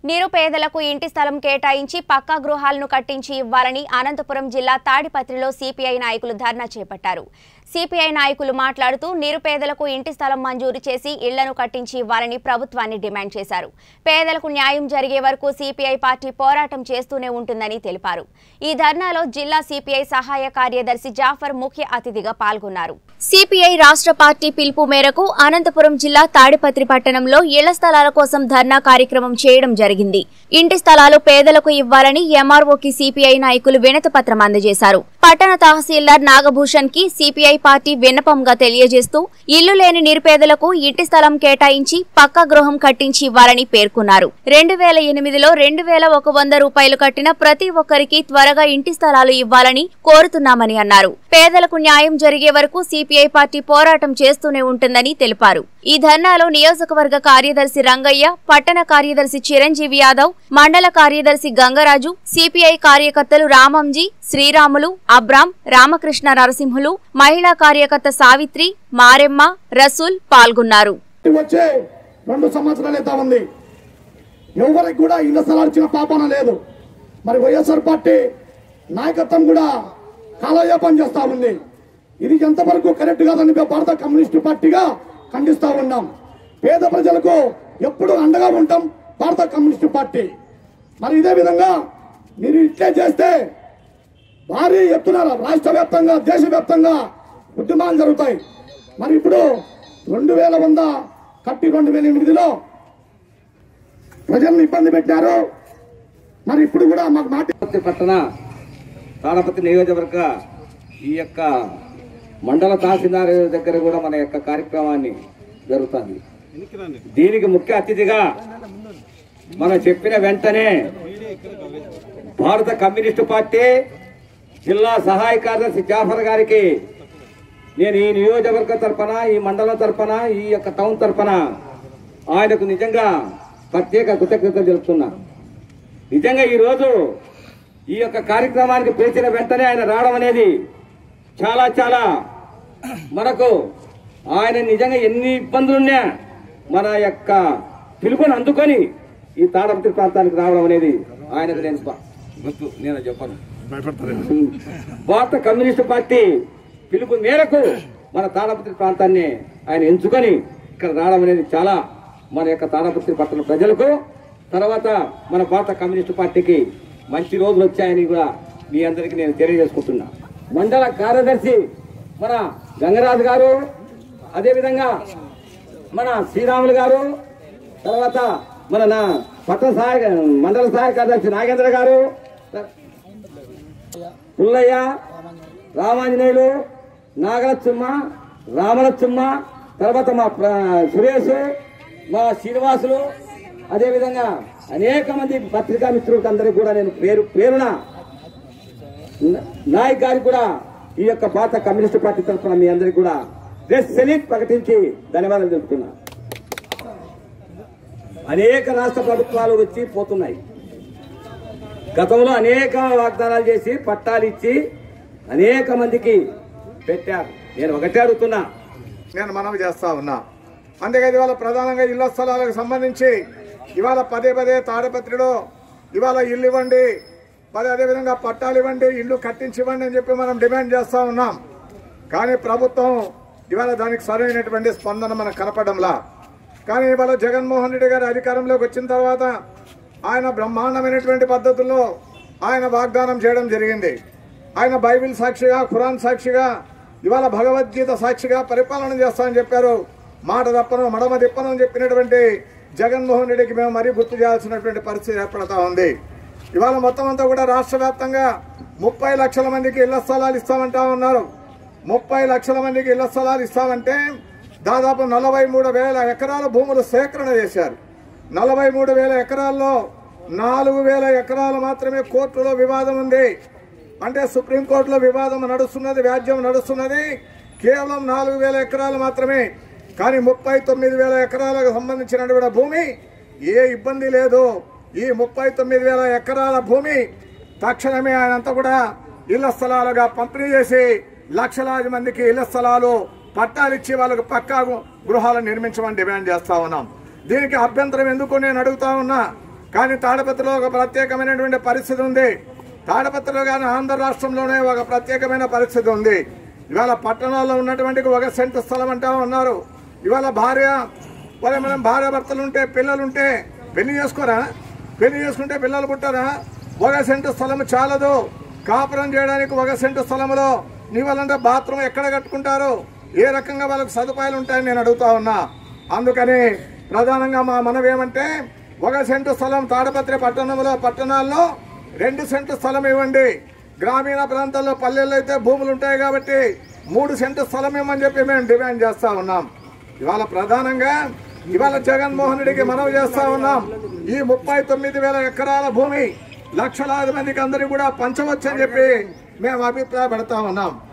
నిరుపేదలకు ఇంటి స్థలం కేటాయించి పక్కా గృహాలను కట్టించి ఇవ్వాలని అనంతపురం జిల్లా తాడిపత్రిలో సిపిఐ నాయకులు ధర్నా చేపట్టారు సిపిఐ నాయకులు మాట్లాడుతూ నిరుపేదలకు ఇంటి స్థలం మంజూరు చేసి ఇళ్లను కట్టించి ఇవ్వాలని ప్రభుత్వాన్ని డిమాండ్ చేశారు పేదలకు న్యాయం జరిగే వరకు సిపిఐ పార్టీ పోరాటం చేస్తూనే ఉంటుందని తెలిపారు ఈ ధర్నాలో జిల్లా సిపిఐ సహాయ కార్యదర్శి జాఫర్ ముఖ్య అతిథిగా పాల్గొన్నారు సిపిఐ రాష్ట్ర పార్టీ పిలుపు మేరకు అనంతపురం జిల్లా తాడిపత్రి పట్టణంలో ఇళ్ల స్థలాల కోసం ధర్నా కార్యక్రమం చేయడం జరిగింది ఇంటి స్థలాలు పేదలకు ఇవ్వాలని ఎంఆర్ఓకి సిపిఐ నాయకులు వినతి పత్రం అందజేశారు పట్టణ తహసీల్దార్ నాగభూషణ్ కి సిపిఐ పార్టీ విన్నపంగా తెలియజేస్తూ ఇల్లు లేని నిరుపేదలకు ఇంటి స్థలం కేటాయించి పక్కా గృహం కట్టించి ఇవ్వాలని పేర్కొన్నారు రెండు వేల ఎనిమిదిలో రెండు వేల ఒక వంద రూపాయలు కట్టిన ప్రతి ఒక్కరికి త్వరగా ఇంటి స్థలాలు ఇవ్వాలని కోరుతున్నామని అన్నారు పేదలకు న్యాయం జరిగే వరకు సిపిఐ పార్టీ పోరాటం చేస్తూనే ఉంటుందని తెలిపారు ఈ ధర్నాలో నియోజకవర్గ కార్యదర్శి రంగయ్య పట్టణ కార్యదర్శి చిరంజీవి యాదవ్ మండల కార్యదర్శి గంగరాజు సిపిఐ కార్యకర్తలు రామంజీ శ్రీరాములు అబ్రాం రామకృష్ణ నరసింహులు మహిళా కార్యకర్త సావిత్రి మారెమ్మ రసూల్ పాల్గొన్నారు వచ్చే రెండు సంవత్సరాలు అవుతా ఉంది ఎవరికి కూడా ఇళ్ల స్థలాలు ఇచ్చిన పాపన లేదు మరి వైఎస్ఆర్ పార్టీ నాయకత్వం కూడా కాలయాపన చేస్తా ఉంది ఇది ఎంతవరకు కరెక్ట్ కాదని మేము భారత కమ్యూనిస్టు పార్టీగా ఖండిస్తా ఉన్నాం పేద ప్రజలకు ఎప్పుడు అండగా ఉంటాం భారత కమ్యూనిస్టు పార్టీ మరి ఇదే విధంగా మీరు ఇట్లే చేస్తే భారీ ఎత్తున రాష్ట్ర వ్యాప్తంగా దేశవ్యాప్తంగా ఉద్యమాలు జరుగుతాయి మరి ఇప్పుడు రెండు వేల వంద కట్టి రెండు వేల ఎనిమిదిలో ప్రజలను ఇబ్బంది పెట్టారు మరి ఇప్పుడు కూడా మాకు మాట తాడపత్రి పట్టణ తాడపత్రి నియోజకవర్గ ఈ యొక్క మండల తహసీల్దార్ దగ్గర కూడా మన యొక్క కార్యక్రమాన్ని జరుగుతుంది దీనికి ముఖ్య అతిథిగా మనం చెప్పిన వెంటనే భారత కమ్యూనిస్టు పార్టీ జిల్లా సహాయ కార్యదర్శి జాఫర్ గారికి నేను ఈ నియోజకవర్గ తరపున ఈ మండలం తరపున ఈ యొక్క టౌన్ తరపున ఆయనకు నిజంగా ప్రత్యేక కృతజ్ఞతలు తెలుపుతున్నా నిజంగా ఈ రోజు ఈ యొక్క కార్యక్రమానికి పిలిచిన వెంటనే ఆయన రావడం అనేది చాలా చాలా మనకు ఆయన నిజంగా ఎన్ని ఇబ్బందులున్నా మన యొక్క పిలుపుని అందుకొని ఈ తాడపత్రి ప్రాంతానికి రావడం అనేది ఆయనకు నేను ప- గుర్తు నేను చెప్పను భారత కమ్యూనిస్టు పార్టీ పిలుపు మేరకు మన తాడపత్రి ప్రాంతాన్ని ఆయన ఎంచుకొని ఇక్కడ రావడం అనేది చాలా మన యొక్క తాడపత్రి పట్టణ ప్రజలకు తర్వాత మన భారత కమ్యూనిస్టు పార్టీకి మంచి రోజులు వచ్చాయని కూడా మీ అందరికీ నేను తెలియజేసుకుంటున్నా మండల కార్యదర్శి మన గంగరాజు గారు అదేవిధంగా మన శ్రీరాములు గారు తర్వాత మన నా పట్టణ సహాయ మండల సహాయ కార్యదర్శి నాగేంద్ర గారు పుల్లయ్య రామాంజనేయులు నాగలచ్చమ్మ రామలచ్చమ్మ తర్వాత మా ప్ర- సురేష్ మా శ్రీనివాసులు అదేవిధంగా అనేక మంది పత్రికా మిత్రులకు అందరికీ కూడా నేను పేరు పేరున న- నాయక్ గారికి కూడా ఈ యొక్క భారత కమ్యూనిస్టు పార్టీ తరఫున మీ అందరికీ కూడా డ్రెస్ సెలీట్ ప్రకటించి ధన్యవాదాలు తెలుపుతున్నా అనేక రాష్ట్ర ప్రభుత్వాలు వచ్చి పోతున్నాయి గతంలో అనేక వాగ్దానాలు చేసి పట్టాలు ఇచ్చి అనేక మందికి పెట్టారు నేను ఒకటే అడుగుతున్నా నేను మనవి చేస్తా ఉన్నా అంతేకాదు ఇవాళ ప్రధానంగా ఇళ్ల స్థలాలకు సంబంధించి ఇవాళ పదే పదే తాడపత్రిలో ఇవాళ ఇల్లు ఇవ్వండి పదే అదేవిధంగా పట్టాలు ఇవ్వండి ఇల్లు కట్టించి ఇవ్వండి అని చెప్పి మనం డిమాండ్ చేస్తా ఉన్నాం కానీ ప్రభుత్వం ఇవాళ దానికి సరైనటువంటి స్పందన మనకు కనపడంలా కానీ ఇవాళ జగన్మోహన్ రెడ్డి గారు అధికారంలోకి వచ్చిన తర్వాత ఆయన బ్రహ్మాండమైనటువంటి పద్ధతుల్లో ఆయన వాగ్దానం చేయడం జరిగింది ఆయన బైబిల్ సాక్షిగా ఖురాన్ సాక్షిగా ఇవాళ భగవద్గీత సాక్షిగా పరిపాలన చేస్తామని చెప్పారు మాట తప్పను మడమ తిప్పను అని చెప్పినటువంటి జగన్మోహన్ రెడ్డికి మేము మరీ గుర్తు చేయాల్సినటువంటి పరిస్థితి ఏర్పడతా ఉంది ఇవాళ మొత్తం అంతా కూడా రాష్ట్ర వ్యాప్తంగా ముప్పై లక్షల మందికి ఇళ్ల స్థలాలు ఇస్తామంటా ఉన్నారు ముప్పై లక్షల మందికి ఇళ్ల స్థలాలు ఇస్తామంటే దాదాపు నలభై మూడు వేల ఎకరాల భూములు సేకరణ చేశారు నలభై మూడు వేల ఎకరాల్లో నాలుగు వేల ఎకరాలు మాత్రమే కోర్టులో వివాదం ఉంది అంటే సుప్రీంకోర్టులో వివాదం నడుస్తున్నది వ్యాజ్యం నడుస్తున్నది కేవలం నాలుగు వేల ఎకరాలు మాత్రమే కానీ ముప్పై తొమ్మిది వేల ఎకరాలకు సంబంధించినటువంటి భూమి ఏ ఇబ్బంది లేదు ఈ ముప్పై తొమ్మిది వేల ఎకరాల భూమి తక్షణమే ఆయనంతా కూడా ఇళ్ల స్థలాలుగా పంపిణీ చేసి లక్షలాది మందికి ఇళ్ల స్థలాలు పట్టాలు ఇచ్చి వాళ్ళకు పక్కా గృహాలను నిర్మించమని డిమాండ్ చేస్తా ఉన్నాం దీనికి అభ్యంతరం ఎందుకు నేను అడుగుతా ఉన్నా కానీ తాడపత్రిలో ఒక ప్రత్యేకమైనటువంటి పరిస్థితి ఉంది తాడపత్రిలో కానీ ఆంధ్ర రాష్ట్రంలోనే ఒక ప్రత్యేకమైన పరిస్థితి ఉంది ఇవాళ పట్టణాల్లో ఉన్నటువంటి ఒక సెంటు స్థలం అంటా ఉన్నారు ఇవాళ భార్య మరి మనం భార్య భర్తలు ఉంటే పిల్లలు ఉంటే పెళ్లి చేసుకోరా పెళ్లి చేసుకుంటే పిల్లలు పుట్టారా ఒక సెంటు స్థలం చాలదు కాపురం చేయడానికి ఒక సెంటు స్థలంలో నీవాలంటే బాత్రూమ్ ఎక్కడ కట్టుకుంటారు ఏ రకంగా వాళ్ళకి సదుపాయాలు ఉంటాయని నేను అడుగుతా ఉన్నా అందుకని ప్రధానంగా మా మనవి ఏమంటే ఒక సెంటు స్థలం తాడపత్రి పట్టణంలో పట్టణాల్లో రెండు సెంటు స్థలం ఇవ్వండి గ్రామీణ ప్రాంతాల్లో పల్లెల్లో అయితే భూములు ఉంటాయి కాబట్టి మూడు సెంటు స్థలం ఇవ్వమని చెప్పి మేము డిమాండ్ చేస్తా ఉన్నాం ఇవాళ ప్రధానంగా ఇవాళ జగన్మోహన్ రెడ్డికి మనవి చేస్తా ఉన్నాం ఈ ముప్పై తొమ్మిది వేల ఎకరాల భూమి లక్షలాది మందికి అందరికీ కూడా పంచవచ్చని చెప్పి మేము అభిప్రాయపడతా ఉన్నాం